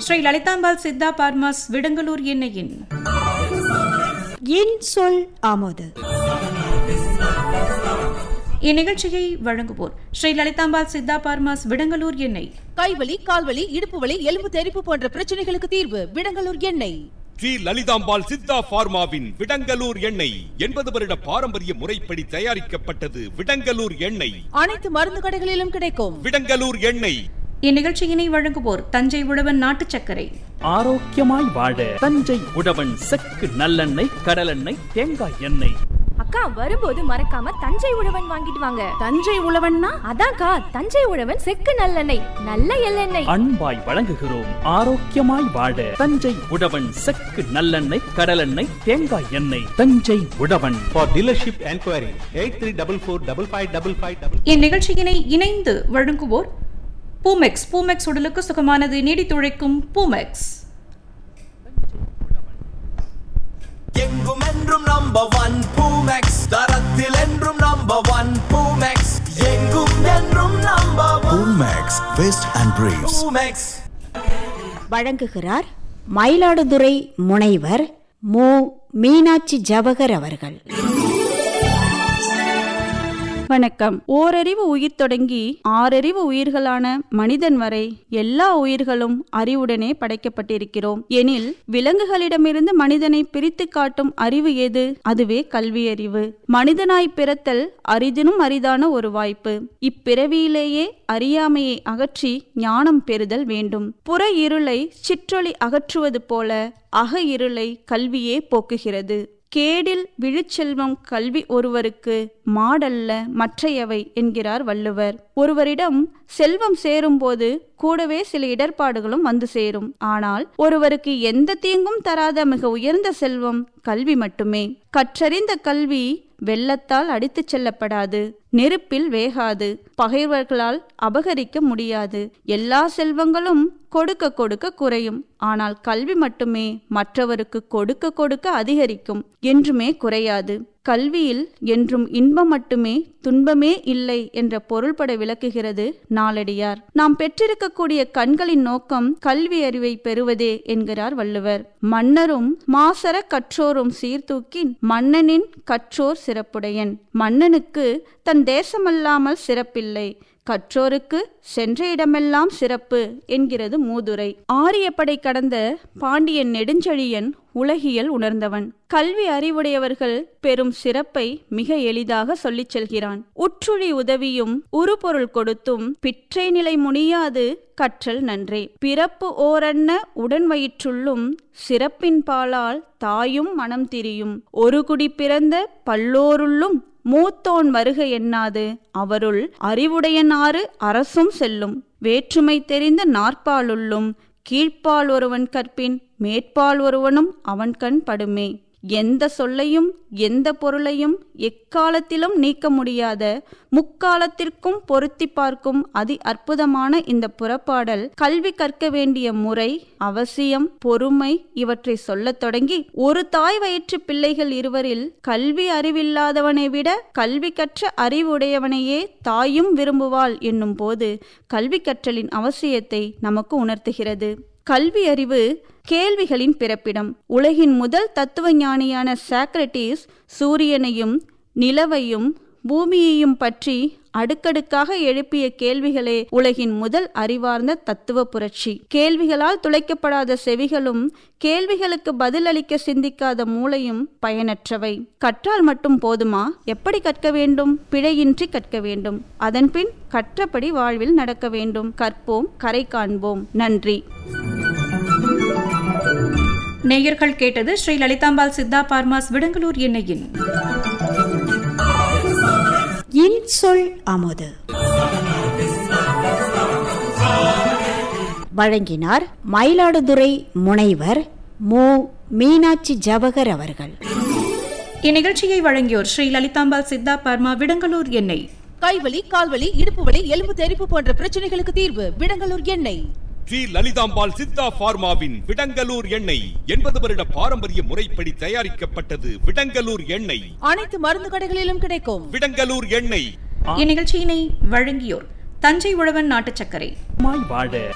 ஸ்ரீ லலிதாம்பாள் சித்தா பார்மாஸ் விடங்கலூர் எண்ணெயின் என் சொல் ஆமோது இந்நிகழ்ச்சியை வழங்குவோர் ஸ்ரீ லலிதாம்பாள் சித்தா பார்மாஸ் விடங்கலூர் எண்ணெய் கைவலி கால்வலி இடுப்பு வலி எலும்பு தெறிப்பு போன்ற பிரச்சனைகளுக்கு தீர்வு விடங்கலூர் எண்ணெய் ஸ்ரீ லலிதாம்பாள் சித்தா பார்மாவின் விடங்கலூர் எண்ணெய் எண்பது வருட பாரம்பரிய முறைப்படி தயாரிக்கப்பட்டது விடங்கலூர் எண்ணெய் அனைத்து மருந்து கடைகளிலும் கிடைக்கும் விடங்கலூர் எண்ணெய் இந்நிகழ்ச்சியினை வழங்குவோர் தஞ்சை உழவன் நாட்டு சர்க்கரை ஆரோக்கியமாய் வாழ தஞ்சை உழவன் செக்கு நல்லெண்ணெய் கடலெண்ணெய் தேங்காய் எண்ணெய் அக்கா வரும்போது மறக்காம தஞ்சை உழவன் வாங்கிட்டு வாங்க தஞ்சை உழவன்னா அதான்க்கா தஞ்சை உழவன் செக்கு நல்லெண்ணெய் நல்ல எள்ளெண்ணெய் அன்பாய் வழங்குகிறோம் ஆரோக்கியமாய் வாழ தஞ்சை உழவன் செக்கு நல்லெண்ணெய் கடலெண்ணெய் தேங்காய் எண்ணெய் தஞ்சை உழவன் For dealership enquiry, 8344555555. இந்நிகழ்ச்சியினை இணைந்து வழங்குவோர் பூமெக்ஸ் பூமெக்ஸ் உடலுக்கு சுகமானது நீடித்துழைக்கும் பூமெக்ஸ் எங்கும் என்றும் நம்பர் ஒன் பூமெக்ஸ் தரத்தில் என்றும் நம்பர் ஒன் பூமெக்ஸ் எங்கும் என்றும் number one Max Vest and Briefs. Poomex வழங்குகிறார் மயிலாடுதுறை முனைவர் மு மீனாட்சி ஜவஹர் அவர்கள் வணக்கம் ஓரறிவு உயிர் தொடங்கி ஆறறிவு உயிர்களான மனிதன் வரை எல்லா உயிர்களும் அறிவுடனே படைக்கப்பட்டிருக்கிறோம் எனில் விலங்குகளிடமிருந்து மனிதனை பிரித்து காட்டும் அறிவு எது அதுவே கல்வி அறிவு மனிதனாய் பிறத்தல் அரிதினும் அரிதான ஒரு வாய்ப்பு இப்பிறவியிலேயே அறியாமையை அகற்றி ஞானம் பெறுதல் வேண்டும் புற இருளை சிற்றொளி அகற்றுவது போல அக இருளை கல்வியே போக்குகிறது கேடில் விழுச்செல்வம் கல்வி ஒருவருக்கு மாடல்ல மற்றையவை என்கிறார் வள்ளுவர் ஒருவரிடம் செல்வம் சேரும்போது கூடவே சில இடர்பாடுகளும் வந்து சேரும் ஆனால் ஒருவருக்கு எந்த தீங்கும் தராத மிக உயர்ந்த செல்வம் கல்வி மட்டுமே கற்றறிந்த கல்வி வெள்ளத்தால் அடித்துச் செல்லப்படாது நெருப்பில் வேகாது பகைவர்களால் அபகரிக்க முடியாது எல்லா செல்வங்களும் கொடுக்க கொடுக்க குறையும் ஆனால் கல்வி மட்டுமே மற்றவருக்கு கொடுக்க கொடுக்க அதிகரிக்கும் என்றுமே குறையாது கல்வியில் என்றும் இன்பம் மட்டுமே துன்பமே இல்லை என்ற பொருள்பட விளக்குகிறது நாளடியார் நாம் பெற்றிருக்கக்கூடிய கண்களின் நோக்கம் கல்வி அறிவை பெறுவதே என்கிறார் வள்ளுவர் மன்னரும் மாசர கற்றோரும் சீர்தூக்கின் மன்னனின் கற்றோர் சிறப்புடையன் மன்னனுக்கு தன் தேசமல்லாமல் சிறப்பில்லை கற்றோருக்கு சென்ற இடமெல்லாம் சிறப்பு என்கிறது மூதுரை ஆரியப்படை கடந்த பாண்டியன் நெடுஞ்செழியன் உலகியல் உணர்ந்தவன் கல்வி அறிவுடையவர்கள் பெரும் சிறப்பை மிக எளிதாக சொல்லிச் செல்கிறான் உற்றுழி உதவியும் உருபொருள் கொடுத்தும் பிற்றை நிலை முனியாது கற்றல் நன்றே பிறப்பு ஓரன்ன உடன் வயிற்றுள்ளும் சிறப்பின் பாலால் தாயும் மனம் திரியும் ஒரு குடி பிறந்த பல்லோருள்ளும் மூத்தோன் வருக எண்ணாது அவருள் அறிவுடையனாறு அரசும் செல்லும் வேற்றுமை தெரிந்த நாற்பாலுள்ளும் கீழ்ப்பால் ஒருவன் கற்பின் மேற்பால் ஒருவனும் அவன் கண் படுமே எந்த சொல்லையும் எந்த பொருளையும் எக்காலத்திலும் நீக்க முடியாத முக்காலத்திற்கும் பொருத்தி பார்க்கும் அதி அற்புதமான இந்த புறப்பாடல் கல்வி கற்க வேண்டிய முறை அவசியம் பொறுமை இவற்றை சொல்லத் தொடங்கி ஒரு தாய் வயிற்று பிள்ளைகள் இருவரில் கல்வி அறிவில்லாதவனை விட கல்வி கற்ற அறிவுடையவனையே தாயும் விரும்புவாள் என்னும் போது கல்வி கற்றலின் அவசியத்தை நமக்கு உணர்த்துகிறது கல்வி அறிவு கேள்விகளின் பிறப்பிடம் உலகின் முதல் தத்துவ ஞானியான சாக்ரட்டிஸ் சூரியனையும் நிலவையும் பூமியையும் பற்றி அடுக்கடுக்காக எழுப்பிய கேள்விகளே உலகின் முதல் அறிவார்ந்த தத்துவ புரட்சி கேள்விகளால் துளைக்கப்படாத செவிகளும் கேள்விகளுக்கு பதிலளிக்க சிந்திக்காத மூளையும் பயனற்றவை கற்றால் மட்டும் போதுமா எப்படி கற்க வேண்டும் பிழையின்றி கற்க வேண்டும் அதன்பின் கற்றபடி வாழ்வில் நடக்க வேண்டும் கற்போம் கரை காண்போம் நன்றி நேயர்கள் கேட்டது ஸ்ரீ லலிதாம்பாள் சித்தா பார்மாஸ் விடங்கலூர் எண்ணெயின் என் சொல் ஆமோது வழங்கினார் மயிலாடுதுறை முனைவர் மு மீனாட்சி ஜவஹர் அவர்கள் இந்நிகழ்ச்சியை வழங்கியோர் ஸ்ரீ லலிதாம்பாள் சித்தா பார்மா விடங்கலூர் எண்ணெய் கைவலி கால்வலி இடுப்பு வலி எலும்பு தெறிப்பு போன்ற பிரச்சனைகளுக்கு தீர்வு விடங்கலூர் எண்ணெய் ஸ்ரீ லலிதாம்பாள் சித்தா பார்மாவின் விடங்கலூர் எண்ணெய் எண்பது வருட பாரம்பரிய முறைப்படி தயாரிக்கப்பட்டது விடங்கலூர் எண்ணெய் அனைத்து மருந்து கடைகளிலும் கிடைக்கும் விடங்கலூர் எண்ணெய் இந்நிகழ்ச்சியினை வழங்கியோர் தஞ்சை உழவன் நாட்டு சர்க்கரை வாழ